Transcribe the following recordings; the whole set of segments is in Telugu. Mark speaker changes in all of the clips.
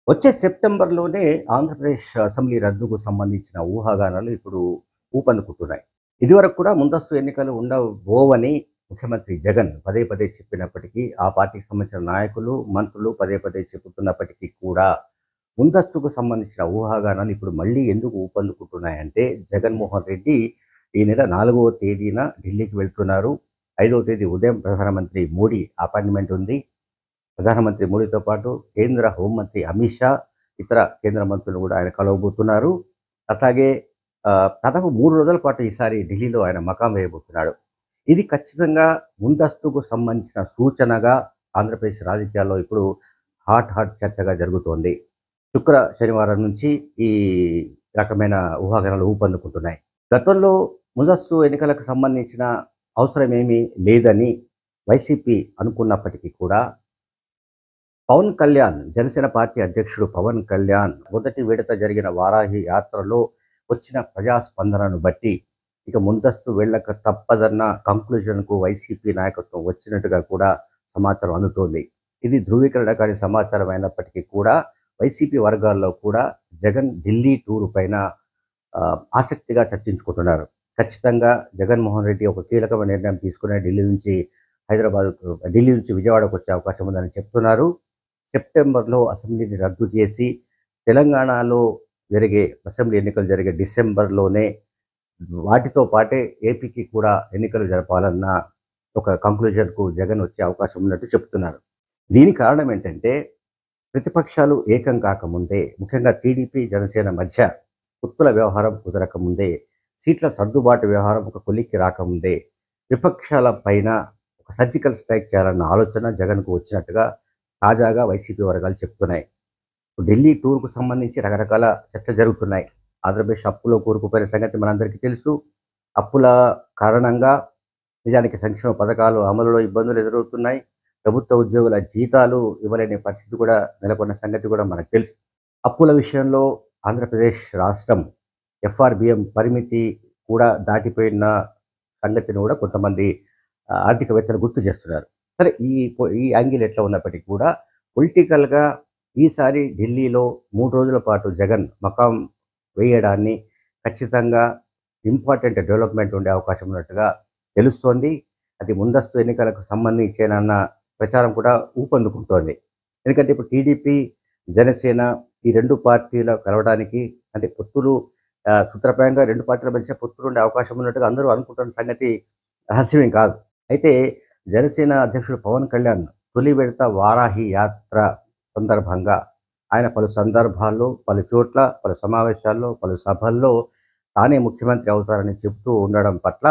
Speaker 1: వచ్చే సెప్టెంబర్లోనే ఆంధ్రప్రదేశ్ అసెంబ్లీ రద్దుకు సంబంధించిన ఊహాగానాలు ఇప్పుడు ఊపందుకుంటున్నాయి ఇదివరకు కూడా ముందస్తు ఎన్నికలు ఉండబోవని ముఖ్యమంత్రి జగన్ పదే పదే చెప్పినప్పటికీ ఆ పార్టీకి సంబంధించిన నాయకులు మంత్రులు పదే పదే చెబుతున్నప్పటికీ కూడా ముందస్తుకు సంబంధించిన ఊహాగానాలు ఇప్పుడు మళ్ళీ ఎందుకు ఊపందుకుంటున్నాయంటే జగన్మోహన్ రెడ్డి ఈ నెల నాలుగవ తేదీన ఢిల్లీకి వెళ్తున్నారు ఐదవ తేదీ ఉదయం ప్రధానమంత్రి మోడీ అపాయింట్మెంట్ ఉంది ప్రధానమంత్రి మోడీతో పాటు కేంద్ర హోంమంత్రి అమిత్ షా ఇతర కేంద్ర మంత్రులు కూడా ఆయన కలవబోతున్నారు అట్లాగే ఆ, దాదాపు మూడు రోజుల పాటు ఈసారి ఢిల్లీలో ఆయన మకాం వేయబోతున్నాడు ఇది ఖచ్చితంగా ముందస్తుకు సంబంధించిన సూచనగా ఆంధ్రప్రదేశ్ రాజకీయాల్లో ఇప్పుడు హాట్ హాట్ చర్చగా జరుగుతోంది శుక్ర శనివారం నుంచి ఈ రకమైన ఊహాగానాలు ఊపందుకుంటున్నాయి గతంలో ముందస్తు ఎన్నికలకు సంబంధించిన అవసరం ఏమీ లేదని వైసీపీ అనుకున్నప్పటికీ కూడా పవన్ కళ్యాణ్ జనసేన పార్టీ అధ్యక్షుడు పవన్ కళ్యాణ్ మొదటి విడత జరిగిన వారాహి యాత్రలో వచ్చిన ప్రజాస్పందనను బట్టి ఇక ముందస్తు వెళ్ళక తప్పదన్న కంక్లూజన్కు వైసీపీ నాయకత్వం వచ్చినట్టుగా కూడా సమాచారం అందుతోంది ఇది ధృవీకరణ కాని సమాచారం అయినప్పటికీ కూడా వైసీపీ వర్గాల్లో కూడా జగన్ ఢిల్లీ టూర్ పైన ఆ, ఆసక్తిగా చర్చించుకుంటున్నారు ఖచ్చితంగా జగన్మోహన్ రెడ్డి ఒక కీలకమైన నిర్ణయం తీసుకుని ఢిల్లీ నుంచి హైదరాబాద్ ఢిల్లీ నుంచి విజయవాడకు వచ్చే అవకాశం ఉందని చెప్తున్నారు సెప్టెంబర్లో అసెంబ్లీని రద్దు చేసి తెలంగాణలో జరిగే అసెంబ్లీ ఎన్నికలు జరిగే డిసెంబర్లోనే వాటితో పాటే ఏపీకి కూడా ఎన్నికలు జరపాలన్న ఒక కంక్లూజన్కు జగన్ వచ్చే అవకాశం ఉన్నట్టు చెప్తున్నారు దీని కారణం ఏంటంటే ప్రతిపక్షాలు ఏకం కాకముందే ముఖ్యంగా టీడీపీ జనసేన మధ్య పొత్తుల వ్యవహారం కుదరకముందే సీట్ల సర్దుబాటు వ్యవహారం ఒక కొలిక్కి రాకముందే విపక్షాల పైన ఒక సర్జికల్ స్ట్రైక్ చేయాలన్న ఆలోచన జగన్కు వచ్చినట్టుగా తాజాగా వైసీపీ వర్గాలు చెప్తున్నాయి ఢిల్లీ టూర్కు సంబంధించి రకరకాల చర్చ జరుగుతున్నాయి ఆంధ్రప్రదేశ్ అప్పులో కూరుకుపోయిన సంగతి మనందరికీ తెలుసు అప్పుల కారణంగా నిజానికి సంక్షేమ పథకాలు అమలులో ఇబ్బందులు ఎదురవుతున్నాయి ప్రభుత్వ ఉద్యోగుల జీతాలు ఇవ్వలేని పరిస్థితి కూడా నెలకొన్న సంగతి కూడా మనకు తెలుసు అప్పుల విషయంలో ఆంధ్రప్రదేశ్ రాష్ట్రం ఎఫ్ఆర్బిఎం పరిమితి కూడా దాటిపోయిన సంగతిని కూడా కొంతమంది ఆ, ఆర్థికవేత్తలు గుర్తు చేస్తున్నారు సరే ఈ పొ- ఈ యాంగిల్ ఎట్లా ఉన్నప్పటికీ కూడా పొలిటికల్గా ఈసారి ఢిల్లీలో మూడు రోజుల పాటు జగన్ మకాం వేయడాన్ని ఖచ్చితంగా ఇంపార్టెంట్ డెవలప్మెంట్ ఉండే అవకాశం ఉన్నట్టుగా తెలుస్తోంది అది ముందస్తు ఎన్నికలకు సంబంధించేనన్న ప్రచారం కూడా ఊపందుకుంటోంది ఎందుకంటే ఇప్పుడు టీడీపీ జనసేన ఈ రెండు పార్టీల కలవడానికి అంటే పొత్తులు ఆ, సూత్రప్రాయంగా రెండు పార్టీల మధ్య పొత్తులు ఉండే అవకాశం ఉన్నట్టుగా అందరూ అనుకుంటున్న సంగతి రహస్యమేం కాదు అయితే జనసేన అధ్యక్షుడు పవన్ కళ్యాణ్ తొలి విడత వారాహి యాత్ర సందర్భంగా ఆయన పలు సందర్భాల్లో పలు చోట్ల పలు సమావేశాల్లో పలు సభల్లో తానే ముఖ్యమంత్రి అవుతారని చెప్తూ ఉండడం పట్ల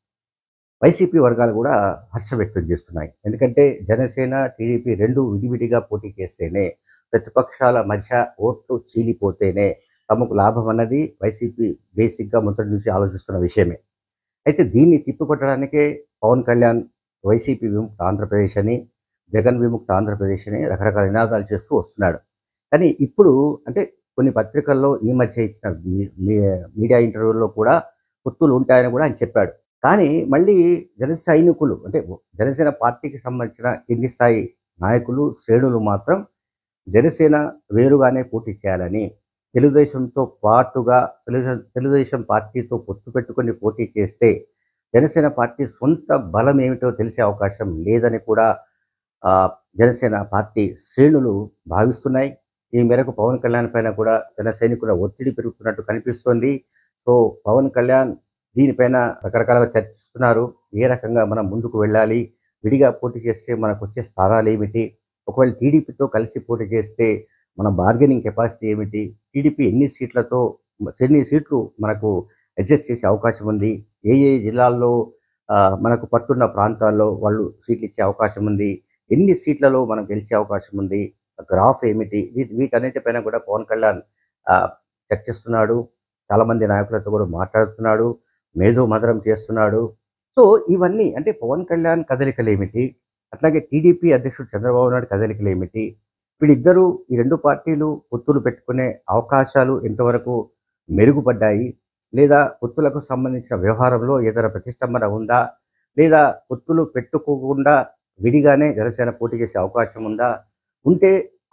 Speaker 1: వైసీపీ వర్గాలు కూడా హర్షం వ్యక్తం చేస్తున్నాయి ఎందుకంటే జనసేన టీడీపీ రెండు విడివిడిగా పోటీ చేస్తేనే ప్రతిపక్షాల మధ్య ఓట్లు చీలిపోతేనే తమకు లాభం అన్నది వైసీపీ బేసిక్గా మొదటి నుంచి ఆలోచిస్తున్న విషయమే అయితే దీన్ని తిప్పికొట్టడానికే పవన్ కళ్యాణ్ వైసీపీ విముక్త ఆంధ్రప్రదేశ్ అని జగన్ విముక్త ఆంధ్రప్రదేశ్ అని రకరకాల నినాదాలు చేస్తూ వస్తున్నాడు కానీ ఇప్పుడు అంటే కొన్ని పత్రికల్లో ఈ మధ్య ఇచ్చిన మీ- మీ- మీడియా ఇంటర్వ్యూల్లో కూడా పొత్తులు ఉంటాయని కూడా ఆయన చెప్పాడు కానీ మళ్ళీ జన సైనికులు అంటే జనసేన పార్టీకి సంబంధించిన కింది స్థాయి నాయకులు శ్రేణులు మాత్రం జనసేన వేరుగానే పోటీ చేయాలని తెలుగుదేశంతో పాటుగా తెలుగు తెలుగుదేశం పార్టీతో పొత్తు పెట్టుకొని పోటీ చేస్తే జనసేన పార్టీ సొంత బలం ఏమిటో తెలిసే అవకాశం లేదని కూడా ఆ, జనసేన పార్టీ శ్రేణులు భావిస్తున్నాయి ఈ మేరకు పవన్ కళ్యాణ్ పైన కూడా జన సైనికుల ఒత్తిడి పెరుగుతున్నట్టు కనిపిస్తోంది సో పవన్ కళ్యాణ్ దీనిపైన రకరకాలుగా చర్చిస్తున్నారు ఏ రకంగా మనం ముందుకు వెళ్ళాలి విడిగా పోటీ చేస్తే మనకు వచ్చే స్థానాలు ఏమిటి ఒకవేళ టీడీపీతో కలిసి పోటీ చేస్తే మన బార్గెనింగ్ కెపాసిటీ ఏమిటి టీడీపీ ఎన్ని సీట్లతో ఎన్ని సీట్లు మనకు అడ్జస్ట్ చేసే అవకాశం ఉంది ఏ ఏ జిల్లాల్లో ఆ, మనకు పట్టున్న ప్రాంతాల్లో వాళ్ళు సీట్లు ఇచ్చే అవకాశం ఉంది ఎన్ని సీట్లలో మనం గెలిచే అవకాశం ఉంది గ్రాఫ్ ఏమిటి వీ- వీటన్నిటిపైన కూడా పవన్ కళ్యాణ్ ఆ, చర్చిస్తున్నాడు చాలా మంది నాయకులతో కూడా మాట్లాడుతున్నాడు మేధో మధురం చేస్తున్నాడు సో ఇవన్నీ అంటే పవన్ కళ్యాణ్ కదలికలు ఏమిటి అట్లాగే టీడీపీ అధ్యక్షుడు చంద్రబాబు నాయుడు కదలికలు ఏమిటి వీళ్ళిద్దరూ ఈ రెండు పార్టీలు పొత్తులు పెట్టుకునే అవకాశాలు ఎంతవరకు మెరుగుపడ్డాయి లేదా పొత్తులకు సంబంధించిన వ్యవహారంలో ఏదైనా ప్రతిష్టంభన ఉందా లేదా పొత్తులు పెట్టుకోకుండా విడిగానే జనసేన పోటీ చేసే అవకాశం ఉందా ఉంటే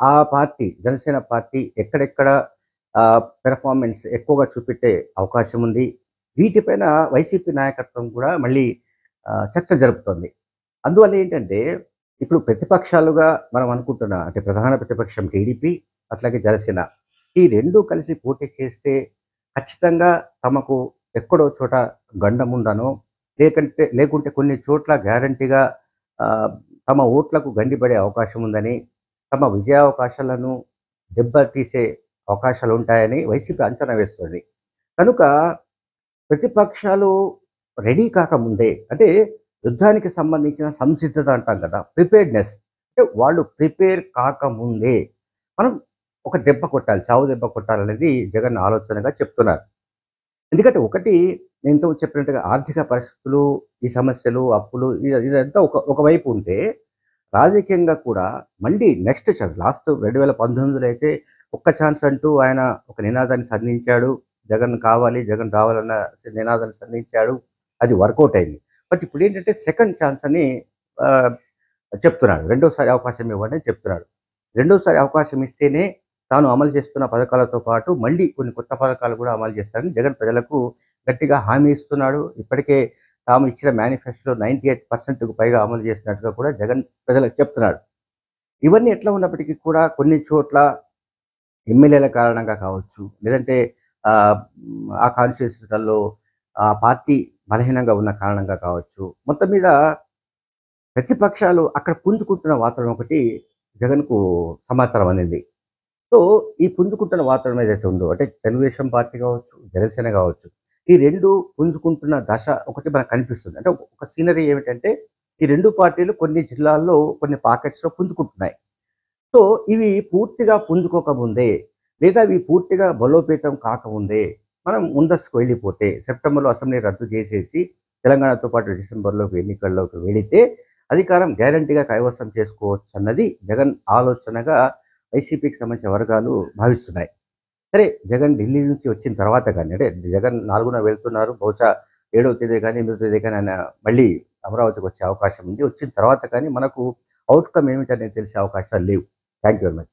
Speaker 1: ఆ పార్టీ జనసేన పార్టీ ఎక్కడెక్కడ పెర్ఫార్మెన్స్ ఎక్కువగా చూపెట్టే అవకాశం ఉంది వీటిపైన వైసీపీ నాయకత్వం కూడా మళ్ళీ ఆ, చర్చ జరుపుతోంది అందువల్ల ఏంటంటే ఇప్పుడు ప్రతిపక్షాలుగా మనం అనుకుంటున్న అంటే ప్రధాన ప్రతిపక్షం టీడీపీ అట్లాగే జనసేన ఈ రెండు కలిసి పోటీ చేస్తే ఖచ్చితంగా తమకు ఎక్కడో చోట గండం ఉందనో లేకంటే లేకుంటే కొన్ని చోట్ల గ్యారంటీగా ఆ, తమ ఓట్లకు గండిపడే అవకాశం ఉందని తమ విజయావకాశాలను దెబ్బతీసే అవకాశాలు ఉంటాయని వైసీపీ అంచనా వేస్తుంది కనుక ప్రతిపక్షాలు రెడీ కాకముందే అంటే యుద్ధానికి సంబంధించిన సంసిద్ధత అంటాం కదా ప్రిపేర్డ్నెస్ అంటే వాళ్ళు ప్రిపేర్ కాకముందే మనం ఒక దెబ్బ కొట్టాలి చావు దెబ్బ కొట్టాలనేది జగన్ ఆలోచనగా చెప్తున్నారు ఎందుకంటే ఒకటి నేను ఇంతకు చెప్పినట్టుగా ఆర్థిక పరిస్థితులు ఈ సమస్యలు అప్పులు ఇది- ఇదంతా ఒక ఒకవైపు ఉంటే రాజకీయంగా కూడా మళ్ళీ నెక్స్ట్ ఛాన్స్ లాస్ట్ రెండు వేల పంతొమ్మిదిలో అయితే ఒక్క ఛాన్స్ అంటూ ఆయన ఒక నినాదాన్ని సంధించాడు జగన్ కావాలి జగన్ రావాలన్న నినాదాన్ని సంధించాడు అది వర్కౌట్ అయింది బట్ ఇప్పుడు ఏంటంటే సెకండ్ ఛాన్స్ అని ఆ, చెప్తున్నాడు రెండోసారి అవకాశం ఇవ్వండి అని చెప్తున్నాడు రెండోసారి అవకాశం ఇస్తేనే తాను అమలు చేస్తున్న పథకాలతో పాటు మళ్ళీ కొన్ని కొత్త పథకాలు కూడా అమలు చేస్తారని జగన్ ప్రజలకు గట్టిగా హామీ ఇస్తున్నాడు ఇప్పటికే తాము ఇచ్చిన మేనిఫెస్టోలో నైంటీ ఎయిట్ పర్సెంట్కు పైగా అమలు చేసినట్టుగా కూడా జగన్ ప్రజలకు చెప్తున్నాడు ఇవన్నీ ఎట్లా ఉన్నప్పటికీ కూడా కొన్ని చోట్ల ఎమ్మెల్యేల కారణంగా కావచ్చు లేదంటే ఆ, ఆ కాన్స్టిట్యూన్సీలలో ఆ పార్టీ బలహీనంగా ఉన్న కారణంగా కావచ్చు మొత్తం మీద ప్రతిపక్షాలు అక్కడ పుంజుకుంటున్న వాతావరణం ఒకటి జగన్కు సమాచారం అనేది సో ఈ పుంజుకుంటున్న వాతావరణం ఏదైతే ఉందో అంటే తెలుగుదేశం పార్టీ కావచ్చు జనసేన కావచ్చు ఈ రెండు పుంజుకుంటున్న దశ ఒకటి మనకు కనిపిస్తుంది అంటే ఒక- ఒక సీనరీ ఏమిటంటే ఈ రెండు పార్టీలు కొన్ని జిల్లాల్లో కొన్ని పాకెట్స్లో పుంజుకుంటున్నాయి సో ఇవి పూర్తిగా పుంజుకోకముందే లేదా ఇవి పూర్తిగా బలోపేతం కాకముందే మనం ముందస్తుకు వెళ్ళిపోతే సెప్టెంబర్లో అసెంబ్లీ రద్దు చేసేసి తెలంగాణతో పాటు డిసెంబర్లోకి ఎన్నికల్లోకి వెళితే అధికారం గ్యారంటీగా కైవసం చేసుకోవచ్చు అన్నది జగన్ ఆలోచనగా వైసీపీకి సంబంధించిన వర్గాలు భావిస్తున్నాయి సరే జగన్ ఢిల్లీ నుంచి వచ్చిన తర్వాత కానీ అంటే జగన్ నాలుగున వెళ్తున్నారు బహుశా ఏడవ తేదీ కానీ ఎనిమిదవ తేదీ కానీ ఆయన మళ్ళీ అమరావతికి వచ్చే అవకాశం ఉంది వచ్చిన తర్వాత కానీ మనకు అవుట్కమ్ ఏమిటనేది తెలిసే అవకాశాలు లేవు థ్యాంక్ యూ వెరీ మచ్